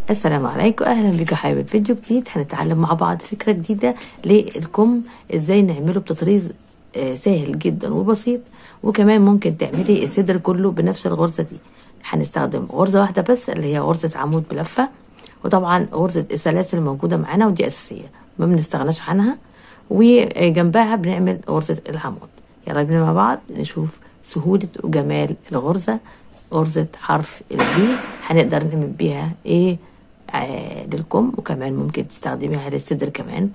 السلام عليكم اهلا بكم حبايبي فيديو جديد هنتعلم مع بعض فكره جديده للكم ازاي نعمله بتطريز آه، سهل جدا وبسيط وكمان ممكن تعملي الصدر كله بنفس الغرزه دي هنستخدم غرزه واحده بس اللي هي غرزه عمود بلفه وطبعا غرزه السلاسل موجوده معانا ودي اساسيه ما بنستغناش عنها وجنبها بنعمل غرزه العمود يلا بينا مع بعض نشوف سهوله وجمال الغرزه غرزة حرف البي هنقدر نعمل بيها ايه آه للكم وكمان ممكن تستخدميها للصدر كمان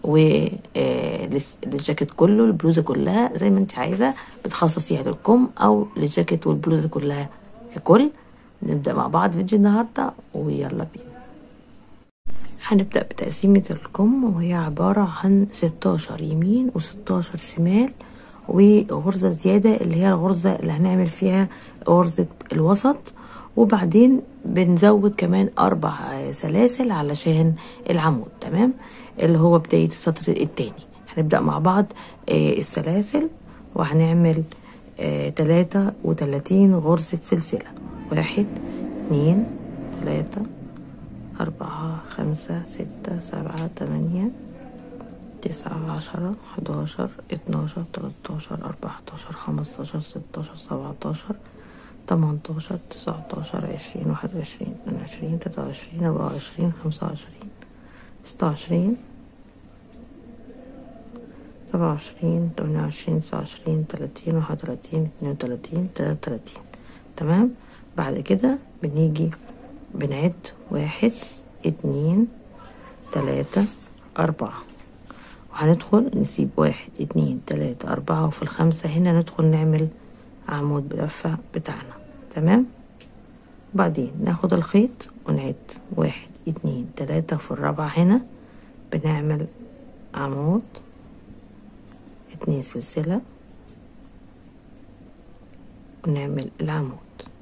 وللجاكيت كله البلوزة كلها زي ما انت عايزة بتخصصيها للكم او للجاكيت والبلوزة كلها ككل نبدأ مع بعض فيديو النهاردة ويلا بينا هنبدأ بتقسيمة الكم وهي عبارة عن 16 يمين و16 شمال وغرزة زيادة اللي هي الغرزة اللي هنعمل فيها غرزة الوسط وبعدين بنزود كمان أربع سلاسل علشان العمود تمام اللي هو بداية السطر التاني هنبدأ مع بعض السلاسل وهنعمل تلاتة وتلاتين غرزة سلسلة واحد اتنين تلاتة أربعة خمسة ستة سبعة تمانية تسعة عشرة حداشر اتناشر تلاتاشر أربعتاشر خمستاشر ستاشر سبعتاشر تمنتاشر تسعتاشر عشرين واحد وعشرين اتنين وعشرين تلاتة وعشرين أربعة وعشرين خمسة وعشرين ستة وعشرين سبعة وعشرين تمانية وعشرين تسعة وعشرين تلاتين واحد وتلاتين اتنين وتلاتين تلاتة وتلاتين تمام بعد كده بنيجي بنعد واحد اتنين تلاتة أربعة وهندخل نسيب واحد اتنين تلاتة أربعة وفي الخمسة هنا ندخل نعمل عمود بلفة بتاعنا تمام بعدين ناخد الخيط ونعد واحد اتنين تلاتة في الرابعة هنا بنعمل عمود اتنين سلسلة ونعمل العمود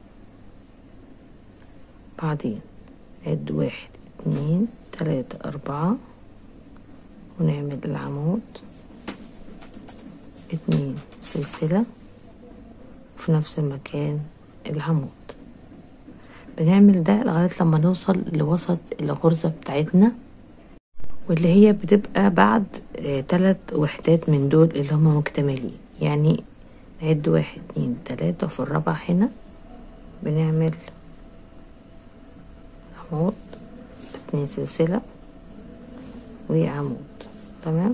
بعدين نعد واحد اتنين تلاتة أربعة ونعمل العمود اتنين سلسلة في نفس المكان العمود بنعمل ده لغاية لما نوصل لوسط الغرزة بتاعتنا واللي هي بتبقى بعد اه تلات وحدات من دول اللي هما مكتملين يعني نعد واحد اتنين تلاتة وفي الرابعة هنا بنعمل عمود اتنين سلسلة وعمود تمام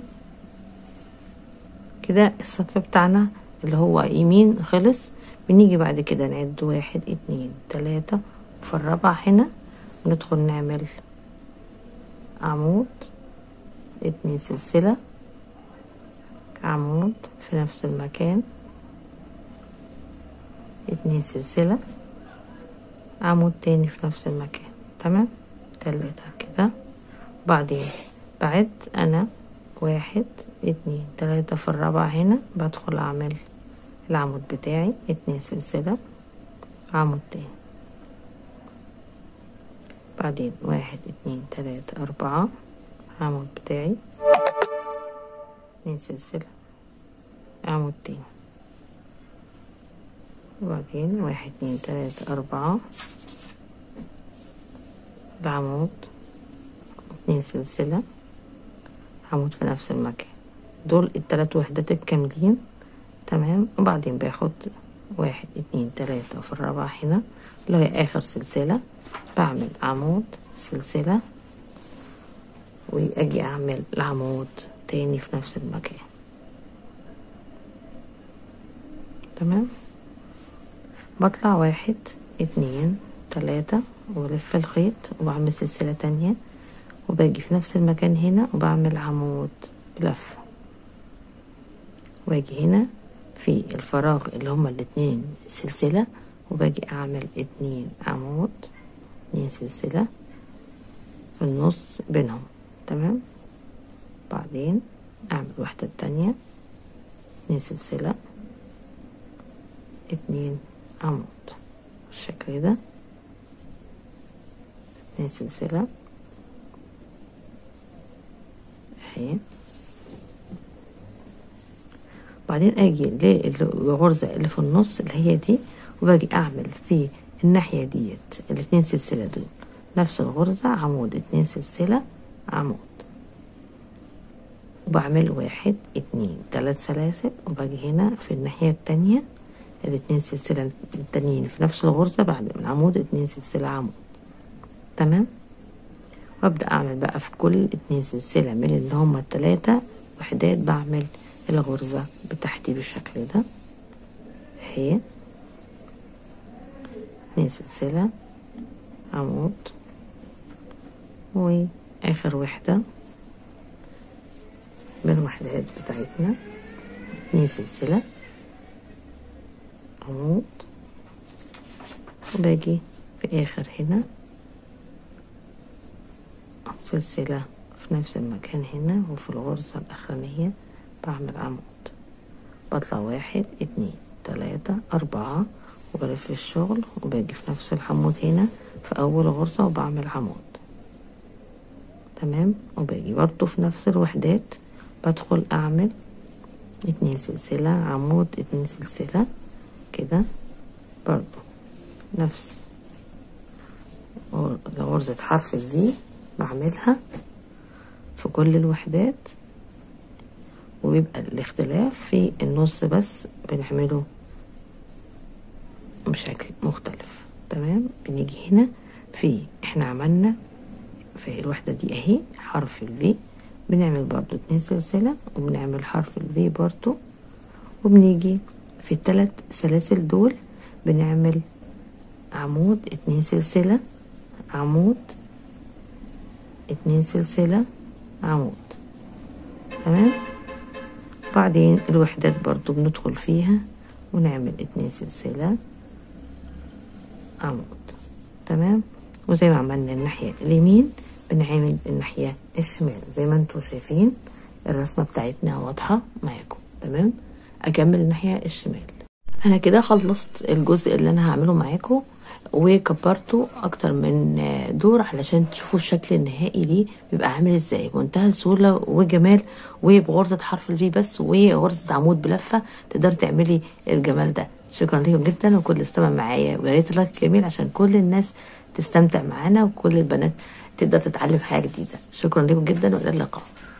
كده الصف بتاعنا اللي هو يمين خلص بنيجي بعد كده نعد واحد اتنين تلاتة وفي الرابعة هنا ندخل نعمل عمود اتنين سلسلة عمود في نفس المكان اتنين سلسلة عمود تاني في نفس المكان تمام تلاتة كده بعدين بعد انا واحد اتنين تلاتة في الرابعة هنا بدخل اعمل العمود بتاعي اتنين سلسلة عمود تاني بعدين واحد اتنين تلاتة اربعة عمود بتاعي اتنين سلسلة عمود تاني وبعدين واحد اتنين تلاتة اربعة بعمود اتنين سلسلة عمود في نفس المكان دول التلات وحدات الكاملين تمام وبعدين باخد واحد اتنين تلاتة في الرابعة هنا اللي هي اخر سلسلة بعمل عمود سلسلة واجي اعمل العمود تاني في نفس المكان تمام بطلع واحد اتنين تلاتة وبلف الخيط وبعمل سلسلة تانية وباجي في نفس المكان هنا وبعمل عمود بلفة واجي هنا في الفراغ اللي هما الاتنين سلسلة وباجي اعمل اتنين عمود اتنين سلسلة في النص بينهم تمام بعدين اعمل واحدة تانية اتنين سلسلة اتنين عمود بالشكل ده اتنين سلسلة اهي بعدين اجي للغرزة اللي في النص اللي هي دي وباجي اعمل في الناحية ديت الاتنين سلسلة دول نفس الغرزة عمود اتنين سلسلة عمود وبعمل واحد اتنين تلات سلاسل وباجي هنا في الناحية التانية الاتنين سلسلة التانيين في نفس الغرزة بعد من عمود اتنين سلسلة عمود تمام وابدأ اعمل بقى في كل اتنين سلسلة من اللي هما التلاتة وحدات بعمل الغرزة بتاعتي بالشكل ده اهي اتنين سلسلة عمود واخر وحدة من الوحدات بتاعتنا اتنين سلسلة عمود وباجي في اخر هنا سلسلة في نفس المكان هنا وفي الغرزة الأخرانية بعمل عمود بطلع واحد اتنين تلاتة أربعة وبلف الشغل وباجي في نفس العمود هنا في أول غرزة وبعمل عمود تمام وباجي برضو في نفس الوحدات بدخل أعمل اتنين سلسلة عمود اتنين سلسلة كده برضو نفس غرزة حرف الفي بعملها في كل الوحدات وبيبقى الاختلاف في النص بس بنعمله بشكل مختلف تمام بنيجي هنا في احنا عملنا في الوحدة دي اهي حرف الفي بنعمل برضو اتنين سلسلة وبنعمل حرف الفي برضو وبنيجي في التلات سلاسل دول بنعمل عمود اتنين سلسلة عمود اتنين سلسلة عمود تمام بعدين الوحدات برضو بندخل فيها ونعمل اتنين سلسلة عمود تمام وزي ما عملنا الناحية اليمين بنعمل الناحية الشمال زي ما انتم شايفين الرسمة بتاعتنا واضحة معاكم تمام اكمل الناحية الشمال انا كده خلصت الجزء اللي انا هعمله معاكم وكبرته اكتر من دور علشان تشوفوا الشكل النهائي ليه بيبقى عامل ازاي بمنتهى السهوله وجمال وبغرزه حرف الفي بس وغرزه عمود بلفه تقدري تعملي الجمال ده شكرا لكم جدا وكل استمع معايا ويا ريت لايك جميل عشان كل الناس تستمتع معانا وكل البنات تقدر تتعلم حاجه جديده شكرا لكم جدا والى اللقاء